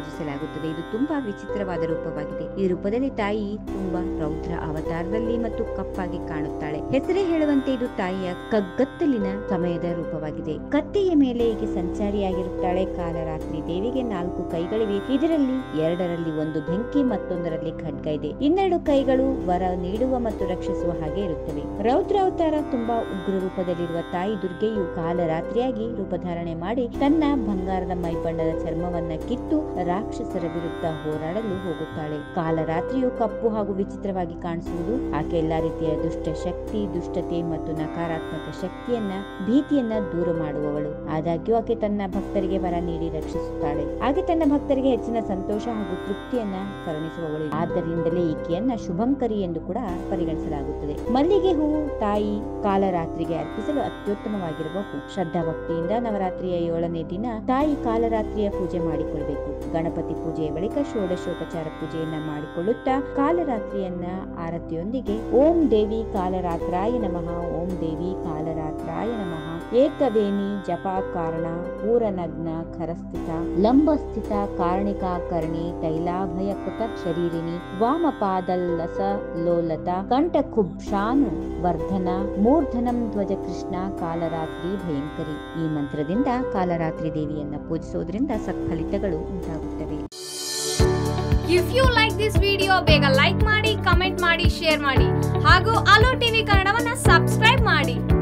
ಪೂಜಿಸಲಾಗುತ್ತದೆ ಇದು ತುಂಬಾ ವಿಚಿತ್ರವಾದ ರೂಪವಾಗಿದೆ ಈ ರೂಪದಲ್ಲಿ ತಾಯಿ ತುಂಬಾ ರೌದ್ರ ಅವತಾರದಲ್ಲಿ ಮತ್ತು ಕಪ್ಪಾಗಿ ಕಾಣುತ್ತಾಳೆ ಹೆಸರೇ ಹೇಳುವಂತೆ ಇದು ತಾಯಿಯ ಕಗ್ಗತ್ತಲಿನ ಸಮಯದ ರೂಪವಾಗಿದೆ ಕತ್ತೆಯ ಮೇಲೆ ಈಕೆ ಸಂಚಾರಿಯಾಗಿರುತ್ತಾಳೆ ಕಾಲರಾತ್ರಿ ದೇವಿಗೆ ನಾಲ್ಕು ಕೈಗಳಿವೆ ಇದರಲ್ಲಿ ಎರಡರಲ್ಲಿ ಒಂದು ಬೆಂಕಿ ಮತ್ತೊಂದರಲ್ಲಿ ಖಡ್ಗ ಇದೆ ಇನ್ನೆರಡು ಕೈಗಳು ವರ ನೀಡುವ ಮತ್ತು ರಕ್ಷಿಸುವ ಹಾಗೆ ಇರುತ್ತವೆ ರೌದ್ರ ಅವತಾರ ತುಂಬಾ ಉಗ್ರ ರೂಪದಲ್ಲಿರುವ ತಾಯಿ ದುರ್ಗೆಯು ಕಾಲರಾತ್ರಿಯಾಗಿ ರೂಪಧಾರಣೆ ಮಾಡಿ ತನ್ನ ಬಂಗಾರದ ಮೈಬಣ್ಣದ ಚರ್ಮವನ್ನ ಕಿತ್ತು ರಾಕ್ಷಸರ ವಿರುದ್ಧ ಹೋರಾಡಲು ಹೋಗುತ್ತಾಳೆ ಕಾಲರಾತ್ರಿಯು ಕಪ್ಪು ಹಾಗೂ ವಿಚಿತ್ರವಾಗಿ ಕಾಣಿಸುವುದು ಆಕೆ ಎಲ್ಲಾ ರೀತಿಯ ದುಷ್ಟ ಶಕ್ತಿ ದುಷ್ಟತೆ ಮತ್ತು ನಕಾರಾತ್ಮಕ ಶಕ್ತಿಯನ್ನ ಭೀತಿಯನ್ನ ದೂರ ಮಾಡುವವಳು ಆದಾಗ್ಯೂ ಆಕೆ ತನ್ನ ಭಕ್ತರಿಗೆ ವರ ನೀಡಿ ರಕ್ಷಿಸುತ್ತಾಳೆ ಹಾಗೆ ತನ್ನ ಭಕ್ತರಿಗೆ ಹೆಚ್ಚಿನ ಸಂತೋಷ ಹಾಗೂ ತೃಪ್ತಿಯನ್ನ ಕರುಣಿಸುವವಳು ಆದ್ದರಿಂದಲೇ ಈಕೆಯನ್ನ ಶುಭಂಕರಿ ಎಂದು ಕೂಡ ಪರಿಗಣಿಸಲಾಗುತ್ತದೆ ಮಲ್ಲಿಗೆ ಹೂವು ತಾಯಿ ಕಾಲರಾತ್ರಿಗೆ ಅರ್ಪಿಸಲು ಅತ್ಯುತ್ತಮವಾಗಿರುವ ಹೂ ಶ್ರದ್ಧಾ ಭಕ್ತಿಯಿಂದ ನವರಾತ್ರಿಯ ಏಳನೇ ದಿನ ತಾಯಿ ಕಾಲರಾತ್ರಿಯ ಪೂಜೆ ಮಾಡಿಕೊಳ್ಳಬೇಕು ಗಣಪತಿ ಪೂಜೆಯ ಬಳಿಕ ಷೋಡಶೋಪಚಾರ ಪೂಜೆಯನ್ನ ಮಾಡಿಕೊಳ್ಳುತ್ತಾ ಕಾಲರಾತ್ರಿಯನ್ನ ಆರತಿಯೊಂದಿಗೆ ಓಂ ದೇವಿ ಕಾಲರಾತ್ರಾಯ ನಮಃ ಓಂ ದೇವಿ ಕಾಲರಾತ್ರಾಯ ನಮಃ ಏಕವೇಣಿ ಜಪ ಕಾರಣ ಪೂರನಗ್ನ ಖರಸ್ಥಿತ ಲಂಬಸ್ಥಿತ ಕಾರಣಿಕಾಕರ್ಣಿ ತೈಲಾಭಯಕೃತ ಶರೀರಿಣಿ ವಾಮಪಾದಲ್ಲಸ ಲೋಲತ ಕಂಠಕುಬ್ಷಾನು ವರ್ಧನ ಮೂರ್ಧನಂ ಧ್ವಜ ಕೃಷ್ಣ ಕಾಲರಾತ್ರಿ ಭಯಂಕರಿ ಈ ಮಂತ್ರದಿಂದ ಕಾಲರಾತ್ರಿ ದೇವಿಯನ್ನ ಪೂಜಿಸೋದ್ರಿಂದ ಸತ್ಫಲಿತಗಳು ಉಂಟಾಗುತ್ತವೆ if you like this video ಬೇಗ ಲೈಕ್ ಮಾಡಿ ಕಮೆಂಟ್ ಮಾಡಿ ಶೇರ್ ಮಾಡಿ ಹಾಗೂ ಅಲೋ ಟಿವಿ ಕನ್ನಡವನ್ನ ಸಬ್ಸ್ಕ್ರೈಬ್ ಮಾಡಿ